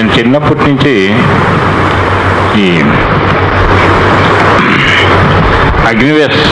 నేను చిన్నప్పటి నుంచి ఈ అగ్నివేశ్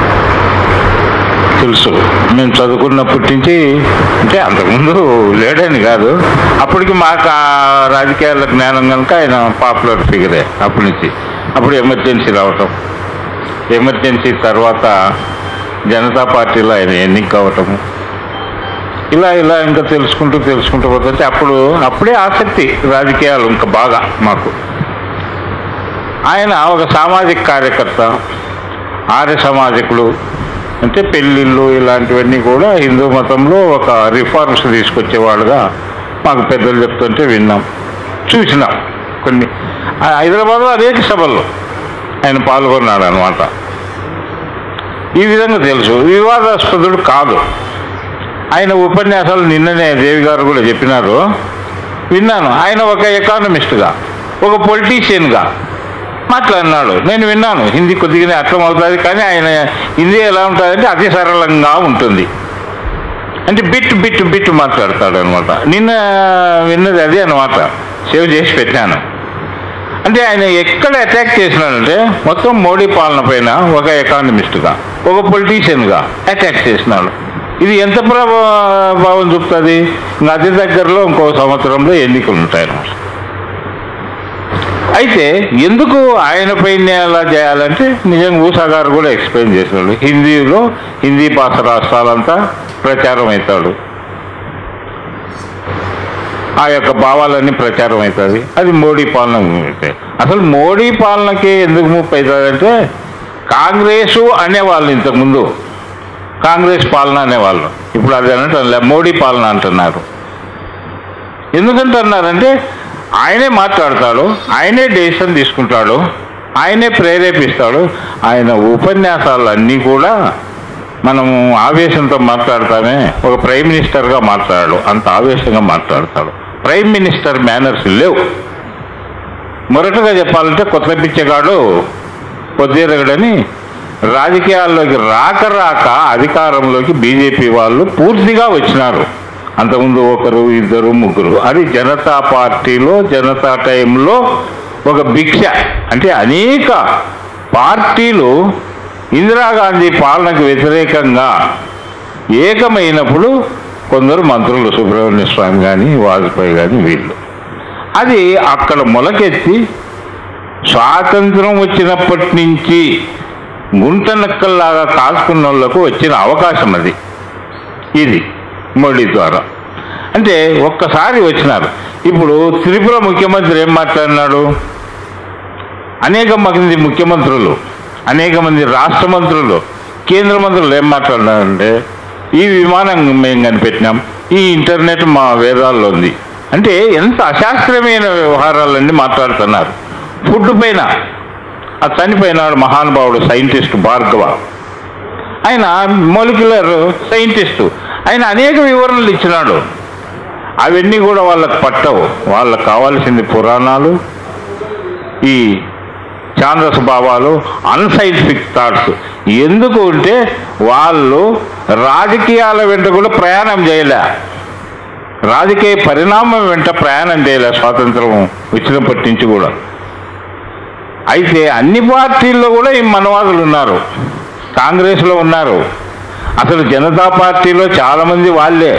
తెలుసు మేము చదువుకున్నప్పటి నుంచి అంటే అంతకుముందు లేడని కాదు అప్పటికి మాకు ఆ రాజకీయాల జ్ఞానం కనుక ఆయన పాపులర్ ఫిగరే అప్పటి నుంచి అప్పుడు ఎమర్జెన్సీ రావటం ఎమర్జెన్సీ తర్వాత జనతా పార్టీలో ఆయన ఎన్నిక అవటము ఇలా ఇలా ఇంకా తెలుసుకుంటూ తెలుసుకుంటూ పోతుంటే అప్పుడు అప్పుడే ఆసక్తి రాజకీయాలు ఇంకా బాగా మాకు ఆయన ఒక సామాజిక కార్యకర్త ఆర్య సమాజకులు అంటే పెళ్ళిళ్ళు ఇలాంటివన్నీ కూడా హిందూ మతంలో ఒక రిఫార్మ్స్ తీసుకొచ్చేవాళ్ళుగా మాకు పెద్దలు చెప్తుంటే విన్నాం చూసినాం కొన్ని ఆ హైదరాబాద్లో అనేక సభల్లో ఆయన పాల్గొన్నాడు అనమాట ఈ విధంగా తెలుసు వివాదాస్పదుడు కాదు ఆయన ఉపన్యాసాలు నిన్ననే దేవి గారు కూడా చెప్పినారు విన్నాను ఆయన ఒక ఎకానమిస్ట్గా ఒక పొలిటీషియన్గా మాట్లాడినాడు నేను విన్నాను హిందీ కొద్దిగానే అర్థమవుతుంది కానీ ఆయన హిందీ ఎలా ఉంటుందంటే అతి సరళంగా ఉంటుంది అంటే బిట్ బిట్ బిట్ మాట్లాడతాడు అనమాట నిన్న విన్నది అదే అనమాట సేవ్ చేసి పెట్టాను అంటే ఆయన ఎక్కడ అటాక్ చేసినాడంటే మొత్తం మోడీ పాలన పైన ఒక ఎకానమిస్ట్గా ఒక పొలిటీషియన్గా అటాక్ చేసినాడు ఇది ఎంత ప్రభావం చూపుతుంది ఇంకా అతి దగ్గరలో ఇంకో సంవత్సరంలో ఎన్నికలు ఉంటాయి అన్నమాట అయితే ఎందుకు ఆయన పైన అలా చేయాలంటే నిజంగా ఊషా గారు కూడా ఎక్స్ప్లెయిన్ చేసినాడు హిందీలో హిందీ భాష రాష్ట్రాలంతా ప్రచారం అవుతాడు ఆ యొక్క భావాలన్నీ ప్రచారం అవుతుంది అది మోడీ పాలన అయితే అసలు మోడీ పాలనకి ఎందుకు ముప్పు అవుతుందంటే కాంగ్రెసు అనేవాళ్ళు ఇంతకుముందు కాంగ్రెస్ పాలన అనేవాళ్ళు ఇప్పుడు అది అనటం మోడీ పాలన అంటున్నారు ఎందుకంటున్నారంటే ఆయనే మాట్లాడతాడు ఆయనే డెసిషన్ తీసుకుంటాడు ఆయనే ప్రేరేపిస్తాడు ఆయన ఉపన్యాసాలు అన్నీ కూడా మనము ఆవేశంతో మాట్లాడతామే ఒక ప్రైమ్ మినిస్టర్గా మాట్లాడాడు అంత ఆవేశంగా మాట్లాడతాడు ప్రైమ్ మినిస్టర్ మేనర్స్ లేవు మొరటగా చెప్పాలంటే కొత్త పిచ్చగాడు పొద్దురగడని రాజకీయాల్లోకి రాక రాక అధికారంలోకి బీజేపీ వాళ్ళు పూర్తిగా వచ్చినారు అంతకుముందు ఒకరు ఇద్దరు ముగ్గురు అది జనతా పార్టీలో జనతా టైంలో ఒక భిక్ష అంటే అనేక పార్టీలు ఇందిరాగాంధీ పాలనకు వ్యతిరేకంగా ఏకమైనప్పుడు కొందరు మంత్రులు సుబ్రహ్మణ్య స్వామి కానీ వాజ్పేయి కానీ వీళ్ళు అది అక్కడ మొలకెత్తి స్వాతంత్రం వచ్చినప్పటి నుంచి గుంట నక్కల్లాగా కాల్చుకున్న వాళ్ళకు వచ్చిన అవకాశం అది ఇది మోడీ ద్వారా అంటే ఒక్కసారి వచ్చినారు ఇప్పుడు త్రిపుర ముఖ్యమంత్రి ఏం మాట్లాడినాడు అనేక మంది ముఖ్యమంత్రులు అనేక మంది రాష్ట్ర మంత్రులు కేంద్ర మంత్రులు ఏం మాట్లాడినారంటే ఈ విమానం మేము కనిపెట్టినాం ఈ ఇంటర్నెట్ మా వేదాల్లో ఉంది అంటే ఎంత అశాస్త్రీయమైన వ్యవహారాలన్నీ మాట్లాడుతున్నారు ఫుడ్ పైన ఆ చనిపోయినాడు మహానుభావుడు సైంటిస్ట్ భార్గవ ఆయన మొలిక్యులర్ సైంటిస్టు ఆయన అనేక వివరణలు ఇచ్చినాడు అవన్నీ కూడా వాళ్ళకి పట్టవు వాళ్ళకి కావాల్సింది పురాణాలు ఈ ఛాందస భావాలు అన్సైంటిఫిక్ థాట్స్ ఎందుకు ఉంటే వాళ్ళు రాజకీయాల వెంట కూడా ప్రయాణం చేయలే రాజకీయ పరిణామం వెంట ప్రయాణం చేయలే స్వాతంత్రం వచ్చినప్పటి నుంచి కూడా అయితే అన్ని పార్టీల్లో కూడా ఈ మనవాదులు ఉన్నారు కాంగ్రెస్లో ఉన్నారు అసలు జనతా పార్టీలో చాలామంది వాళ్ళే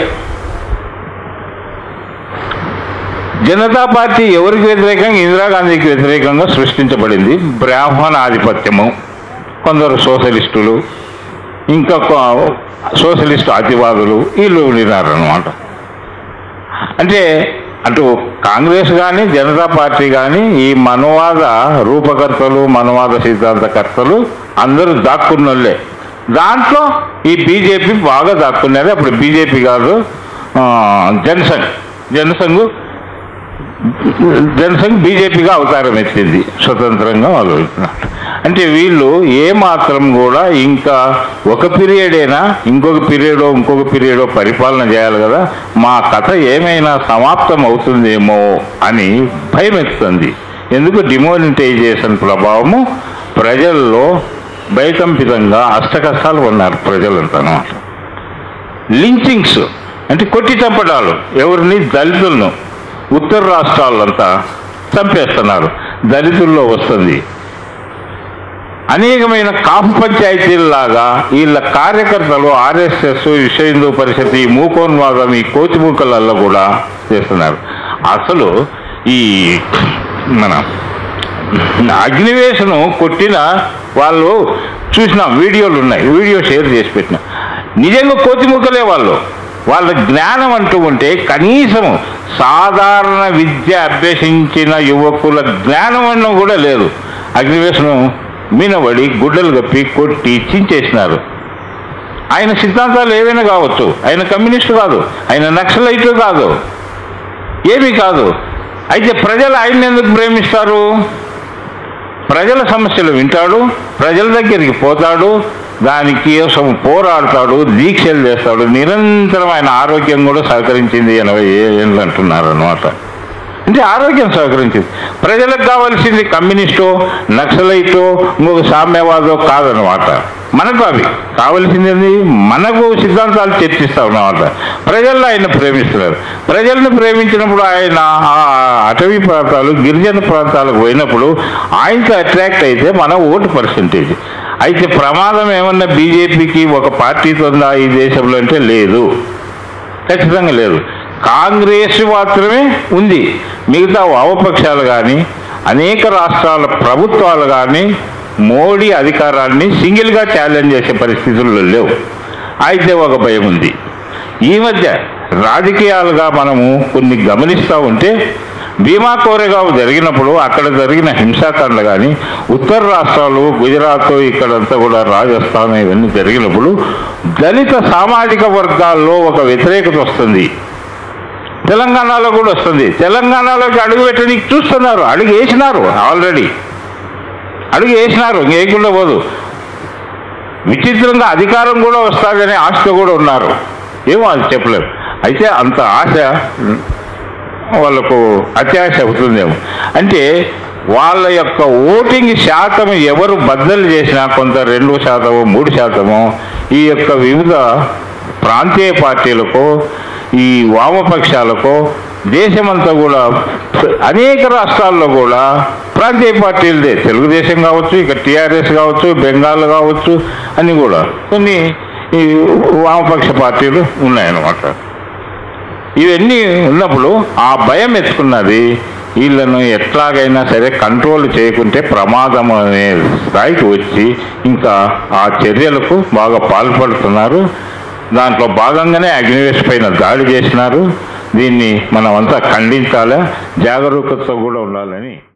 జనతా పార్టీ ఎవరికి వ్యతిరేకంగా ఇందిరాగాంధీకి వ్యతిరేకంగా సృష్టించబడింది బ్రాహ్మణ ఆధిపత్యము కొందరు సోషలిస్టులు ఇంకా కొ- సోషలిస్టు అతివాదులు వీళ్ళు ఉండినారనమాట అంటే అటు కాంగ్రెస్ కానీ జనతా పార్టీ కానీ ఈ మనవాద రూపకర్తలు మనవాద సిద్ధాంతకర్తలు అందరూ దాక్కున్నోళ్ళే దాంట్లో ఈ బీజేపీ బాగా దాక్కున్నది అప్పుడు బీజేపీ కాదు ఆ, జనసంఘ్ జనసంఘ్ జనసంఘ్ బీజేపీగా అవతారం ఎత్తింది స్వతంత్రంగా వాళ్ళు వెళ్తున్నారు అంటే వీళ్ళు ఏ మాత్రం కూడా ఇంకా ఒక పీరియడేనా ఇంకొక పీరియడో ఇంకొక పీరియడో పరిపాలన చేయాలి కదా మా కథ ఏమైనా సమాప్తం అవుతుందేమో అని భయం ఎత్తుంది ఎందుకు డిమోనిటైజేషన్ ప్రభావము ప్రజల్లో భయకంపితంగా అష్టకష్టాలు ఉన్నారు ప్రజలంతా అన్నమాట లించింగ్స్ అంటే కొట్టి చంపడాలు ఎవరిని దళితులను ఉత్తర రాష్ట్రాలంతా చంపేస్తున్నారు దళితుల్లో వస్తుంది అనేకమైన కాపు పంచాయతీల్లాగా వీళ్ళ కార్యకర్తలు ఆర్ఎస్ఎస్ విశ్వ హిందూ పరిషత్ ఈ మూకోన్వాదం ఈ కోచిమూకలల్లో కూడా చేస్తున్నారు అసలు ఈ మన అగ్నివేశను కొట్టిన వాళ్ళు చూసిన వీడియోలు ఉన్నాయి వీడియో షేర్ చేసి పెట్టిన నిజంగా కోతిముక్కలే వాళ్ళు వాళ్ళ జ్ఞానం అంటూ ఉంటే కనీసం సాధారణ విద్య అభ్యసించిన యువకుల జ్ఞానం అన్నం కూడా లేదు అగ్నివేశను మీనబడి గుడ్డలు కప్పి కొట్టి చించేసినారు ఆయన సిద్ధాంతాలు ఏవైనా కావచ్చు ఆయన కమ్యూనిస్టు కాదు ఆయన నక్సలైటు కాదు ఏమీ కాదు అయితే ప్రజలు ఆయన్ని ఎందుకు ప్రేమిస్తారు ప్రజల సమస్యలు వింటాడు ప్రజల దగ్గరికి పోతాడు దానికి కోసం పోరాడతాడు దీక్షలు చేస్తాడు నిరంతరం ఆయన ఆరోగ్యం కూడా సహకరించింది ఎనభై ఏళ్ళు అంటున్నారు అనమాట అంటే ఆరోగ్యం సహకరించింది ప్రజలకు కావాల్సింది కమ్యూనిస్టో నక్సలైటో ఇంకొక సామ్యవాదో కాదనమాట మనకు అవి కావలసింది ఏంది? మనకు సిద్ధాంతాలు చర్చిస్తా ఉన్నమాట ప్రజల్లో ఆయన ప్రేమిస్తున్నారు ప్రజలను ప్రేమించినప్పుడు ఆయన ఆ అటవీ ప్రాంతాలు గిరిజన ప్రాంతాలకు పోయినప్పుడు ఆయనతో అట్రాక్ట్ అయితే మన ఓటు పర్సంటేజ్ అయితే ప్రమాదం ఏమన్నా బీజేపీకి ఒక పార్టీతో ఉందా ఈ దేశంలో అంటే లేదు ఖచ్చితంగా లేదు కాంగ్రెస్ మాత్రమే ఉంది మిగతా వామపక్షాలు కానీ అనేక రాష్ట్రాల ప్రభుత్వాలు కానీ మోడీ అధికారాన్ని సింగిల్గా ఛాలెంజ్ చేసే పరిస్థితుల్లో లేవు అయితే ఒక భయం ఉంది ఈ మధ్య రాజకీయాలుగా మనము కొన్ని గమనిస్తూ ఉంటే భీమా కోరేగావ్ జరిగినప్పుడు అక్కడ జరిగిన హింసాకాండ కానీ ఉత్తర రాష్ట్రాలు గుజరాత్ ఇక్కడంతా కూడా రాజస్థాన్ ఇవన్నీ జరిగినప్పుడు దళిత సామాజిక వర్గాల్లో ఒక వ్యతిరేకత వస్తుంది తెలంగాణలో కూడా వస్తుంది తెలంగాణలోకి అడుగు పెట్టడానికి చూస్తున్నారు అడుగు వేసినారు ఆల్రెడీ అడుగు వేసినారు ఇంకేయకుండా పోదు విచిత్రంగా అధికారం కూడా వస్తుందనే ఆశతో కూడా ఉన్నారు ఏమో అది చెప్పలేము అయితే అంత ఆశ వాళ్ళకు అత్యాశ అవుతుందేమో అంటే వాళ్ళ యొక్క ఓటింగ్ శాతం ఎవరు బద్దలు చేసినా కొంత రెండు శాతము మూడు శాతము ఈ యొక్క వివిధ ప్రాంతీయ పార్టీలకు ఈ వామపక్షాలకు దేశమంతా కూడా అనేక రాష్ట్రాల్లో కూడా ప్రాంతీయ పార్టీలదే తెలుగుదేశం కావచ్చు ఇక టీఆర్ఎస్ కావచ్చు బెంగాల్ కావచ్చు అని కూడా కొన్ని ఈ వామపక్ష పార్టీలు ఉన్నాయన్నమాట ఇవన్నీ ఉన్నప్పుడు ఆ భయం ఎత్తుకున్నది వీళ్ళను ఎట్లాగైనా సరే కంట్రోల్ చేయకుంటే ప్రమాదం అనే స్థాయికి వచ్చి ఇంకా ఆ చర్యలకు బాగా పాల్పడుతున్నారు దాంట్లో భాగంగానే అగ్నివేశ్ పైన దాడి చేసినారు దీన్ని మనం అంతా ఖండించాలా జాగరూకతతో కూడా ఉండాలని